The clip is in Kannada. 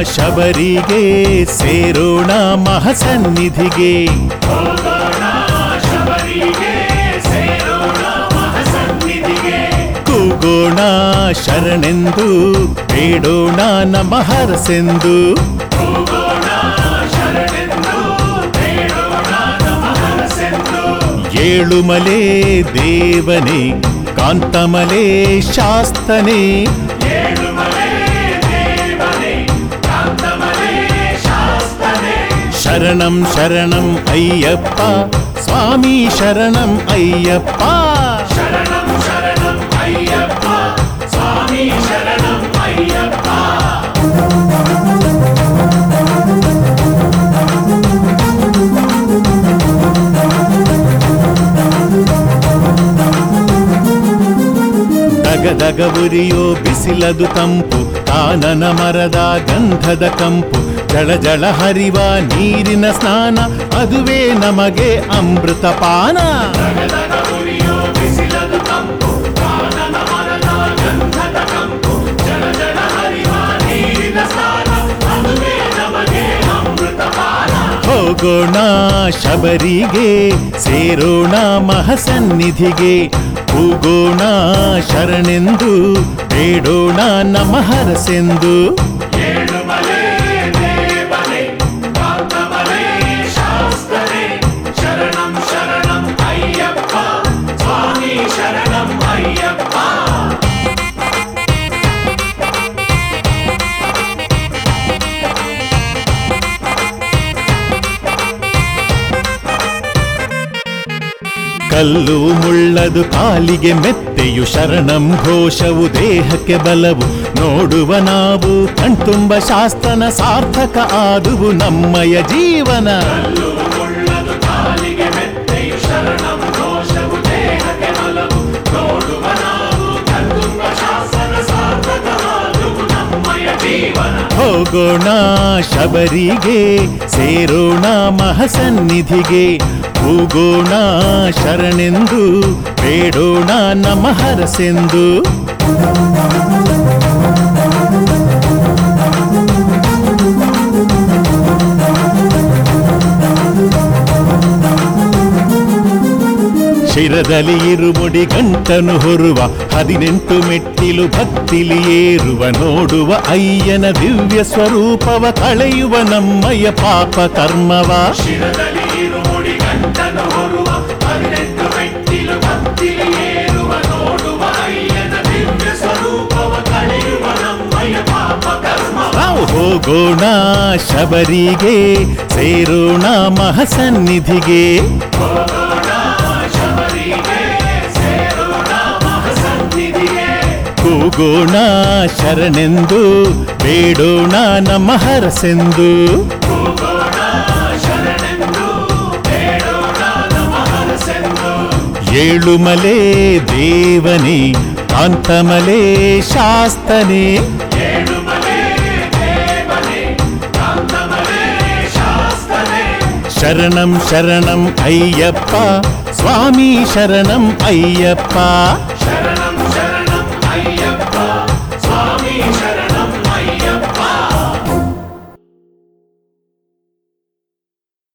ಶಬರಿಗೆ ಸೇರೋಣ ಮಹಸನ್ನಿಧಿಗೆ ಕೂಗೋಣ ಶರಣೆಂದು ಬೇಡೋಣ ನಮಹರಸೆಂದು ಏಳುಮಲೆ ದೇವನೇ ಕಾಂತಮಲೆ ಶಾಸ್ತನೇ ಶರಣಂ ಶರಣಂ ಅಯ್ಯಪ್ಪ ಸ್ವಾಮಿ ಶರಣಂ ಅಯ್ಯಪ್ಪ ದಗದಗ ಉರಿಯೋ ಬಿಸಿಲದು ತಂಪು ಕಾನನ ಮರದ ಗಂಧದ ಕಂಪು ಜಳ ಜಳ ಹರಿವ ನೀರಿನ ಸ್ನಾನ ಅದುವೇ ನಮಗೆ ಅಮೃತ ಪಾನ ಹೋಗೋಣ ಶಬರಿಗೆ ಸೇರೋಣ ಮಹಸನ್ನಿಧಿಗೆ ಕೂಗೋಣ ಶರಣೆಂದು ಬೇಡೋಣ ನಮಹರಸೆಂದು ಕಲ್ಲು ಮುಳ್ಳದು ಕಾಲಿಗೆ ಮೆತ್ತೆಯು ಶರಣಂ ಘೋಷವು ದೇಹಕ್ಕೆ ಬಲವು ನೋಡುವ ನಾವು ಕಣ್ತುಂಬ ಶಾಸ್ತನ ಸಾರ್ಥಕ ಆದುವು ನಮ್ಮಯ ಜೀವನ ಹೋಗೋಣ ಶಬರಿಗೆ ಸೇರೋಣ ಮಹಸನ್ನಿಧಿಗೆ ಕೂಗೋಣ ಶರಣೆಂದು ಬೇಡೋಣ ನಮಹರಸೆಂದು ಶಿರದಲ್ಲಿ ಇರುಮುಡಿ ಗಂಟನು ಹೊರುವ ಹದಿನೆಂಟು ಮೆಟ್ಟಿಲು ಭಕ್ತಿಲಿ ಏರುವ ನೋಡುವ ಅಯ್ಯನ ದಿವ್ಯ ಸ್ವರೂಪವ ಕಳೆಯುವ ನಮ್ಮಯ್ಯ ಪಾಪ ಕರ್ಮವ ಶಿರದಲ್ಲಿ ಇರುಮುಡಿ ಗಂಟನು ಹೊರುವ ಹದಿನೆಂಟು ಮೆಟ್ಟಿಲು ಭಕ್ತಿಲಿ ಏರುವ ನೋಡುವ ಅಯ್ಯನ ದಿವ್ಯ ಸ್ವರೂಪವ ಕಳೆಯುವ ನಮ್ಮಯ್ಯ ಪಾಪ ಕರ್ಮ ನಾವು ಹೋಗೋಣ ಶಬರಿಗೆ ಸೇರೋಣ ಮಹಸನ್ನಿಧಿಗೆ ಹೋಗೋಣ ಶಬರಿಗೆ ಸೇರೋಣ ಮಹಸನ್ನಿಧಿಗೆ ಕೂಗೋಣ ಶರಣೆಂದು ಬೇಡೋಣ ನಮಹರಸೆಂದು ಹೋಗೋಣ ಶರಣೆಂದು ಬೇಡೋಣ ನಮಹರಸೆಂದು ಏಳುಮಲೆ ದೇವನೇ ಕಾಂತಮಲೆ ಶಾಸ್ತನೇ ಏಳುಮಲೆ ದೇವನೇ ಕಾಂತಮಲೆ ಶಾಸ್ತನೇ ಶರಣಂ ಶರಣಂ ಅಯ್ಯಪ್ಪ ಸ್ವಾಮಿ ಶರಣಂ ಅಯ್ಯಪ್ಪ